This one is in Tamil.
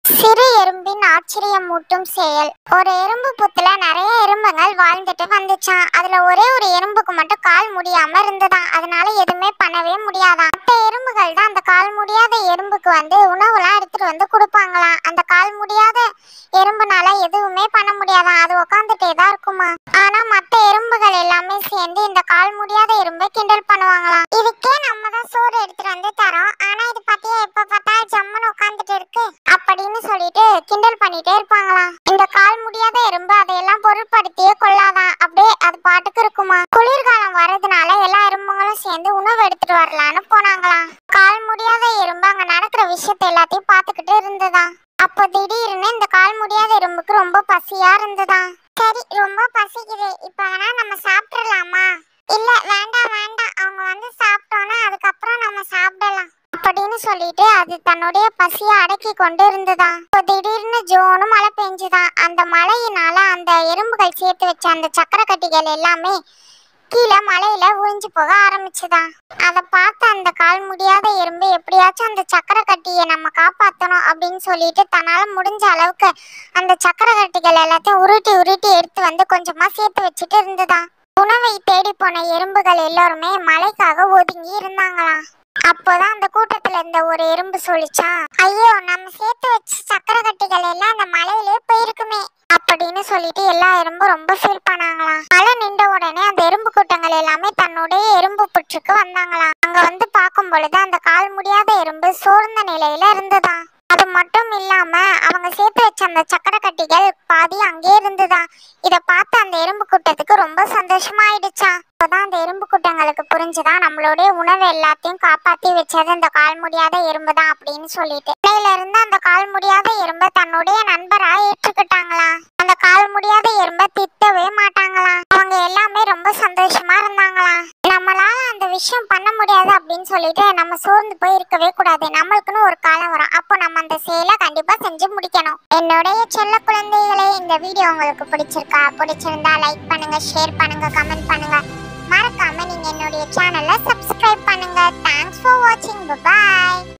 சிறு எறும்பின் ஆச்சரியமூட்டும் செயல் ஒரு எறும்பு புத்துல நிறைய எறும்புகள் வாழ்ந்துட்டு வந்துச்சாம் அதுல ஒரே ஒரு எறும்புக்கு மட்டும் கால் முடியாம இருந்ததாம் அதனால எதுவுமே பண்ணவே முடியாதாம் மற்ற எறும்புகள் தான் அந்த கால் முடியாத எறும்புக்கு வந்து உணவுலாம் எடுத்துட்டு வந்து கொடுப்பாங்களாம் அந்த கால் முடியாத எறும்புனால எதுவுமே பண்ண முடியாதாம் அது உக்காந்துட்டே தான் இருக்குமா ஆனா மற்ற எறும்புகள் எல்லாமே சேர்ந்து இந்த கால் முடியாத எறும்பை கிண்டல் பண்ணுவாங்களாம் இதுக்கே நம்ம தான் சோறு எடுத்துட்டு வந்து தரோம் ஆனா இது பத்தியா எப்ப பார்த்தா ஜம்முன்னு உட்காந்துட்டு இருக்கு அப்படின்னு சொல்லிட்டு கிண்டல் பண்ணிட்டே இருப்பாங்களாம் இந்த கால் முடியாத எறும்பு அதையெல்லாம் பொருட்படுத்தியே கொள்ளாதான் அப்படியே அது பாட்டுக்கு இருக்குமா குளிர்காலம் வர்றதுனால எல்லா எறும்புகளும் சேர்ந்து உணவு எடுத்துட்டு வரலான்னு போனாங்களாம் கால் முடியாத எறும்பு அங்க நடக்கிற விஷயத்தை எல்லாத்தையும் பார்த்துக்கிட்டு இருந்ததாம் அப்போ திடீர்னு இந்த கால் முடியாத எறும்புக்கு ரொம்ப பசியா இருந்ததாம் சரி ரொம்ப பசிக்குது இப்ப வேணா நம்ம சாப்பிடலாமா இல்ல வேண்டாம் வேண்டாம் அவங்க வந்து சாப்பிட்டோன்னா அதுக்கப்புறம் நம்ம சாப்பிடலாம் அப்படின்னு சொல்லிட்டு அது தன்னுடைய பசியை அடக்கி கொண்டு இருந்ததாம் இப்போ திடீர்னு ஜோனு மழை பெஞ்சுதான் அந்த மழையினால அந்த எறும்புகள் சேர்த்து வச்ச அந்த சக்கரை கட்டிகள் எல்லாமே கீழே மலையில உறிஞ்சு போக ஆரம்பிச்சுதான் அதை பார்த்து அந்த கால் முடியாத எறும்பு எப்படியாச்சும் அந்த சக்கரை கட்டியை நம்ம காப்பாத்தணும் அப்படின்னு சொல்லிட்டு தன்னால முடிஞ்ச அளவுக்கு அந்த சக்கரை கட்டிகள் எல்லாத்தையும் உருட்டி உருட்டி எடுத்து வந்து கொஞ்சமா சேர்த்து வச்சுட்டு இருந்ததாம் உணவை தேடி போன எறும்புகள் எல்லாருமே மழைக்காக ஒதுங்கி இருந்தாங்களாம் அப்போதான் அந்த கூட்டத்துல இருந்த ஒரு எறும்பு சொல்லிச்சான் ஐயோ நம்ம சேர்த்து வச்ச சக்கரை கட்டிகள் எல்லாம் அந்த மலையிலே போயிருக்குமே அப்படின்னு சொல்லிட்டு எல்லா எறும்பும் ரொம்ப ஃபீல் பண்ணாங்களாம் மழை நின்ற உடனே அந்த எறும்பு கூட்டங்கள் எல்லாமே தன்னுடைய எறும்பு புற்றுக்கு வந்தாங்களாம் அங்க வந்து பார்க்கும் பொழுது அந்த கால் முடியாத எறும்பு சோர்ந்த நிலையில இருந்ததாம் அது மட்டும் இல்லாம அவங்க சேர்த்து வச்ச அந்த சக்கரை கட்டிகள் பாதி அங்கே இருந்துதான் இத பார்த்து அந்த எறும்பு கூட்டத்துக்கு ரொம்ப சந்தோஷமா ஆயிடுச்சாம் அப்பதான் அந்த எறும்பு கூட்டங்களுக்கு புரிஞ்சுதான் நம்மளுடைய உணவு எல்லாத்தையும் காப்பாத்தி வச்சது அந்த கால் முடியாத எறும்பு தான் அப்படின்னு சொல்லிட்டு இன்னையில இருந்து அந்த கால் முடியாத எறும்பை தன்னுடைய நண்பரா ஏற்றுக்கிட்டாங்களாம் அந்த கால் முடியாத எறும்பை திட்டவே மாட்டாங்களாம் அவங்க எல்லாமே ரொம்ப சந்தோஷமா இருந்தாங்களாம் நம்மளால அந்த விஷயம் பண்ண முடியாது அப்படின்னு சொல்லிட்டு நம்ம சோர்ந்து போய் இருக்கவே கூடாது நம்மளுக்குன்னு ஒரு காலம் வரும் அப்போ நம்ம அந்த செயலை கண்டிப்பா செஞ்சு முடிக்கணும் என்னுடைய செல்ல குழந்தைகளே இந்த வீடியோ உங்களுக்கு பிடிச்சிருக்கா பிடிச்சிருந்தா லைக் பண்ணுங்க ஷேர் பண்ணுங்க கமெண்ட் பண்ணுங்க மறக்காம நீங்க என்னுடைய சேனலை சப்ஸ்கிரைப் பண்ணுங்க தேங்க்ஸ் ஃபார் வாட்சிங் பாய்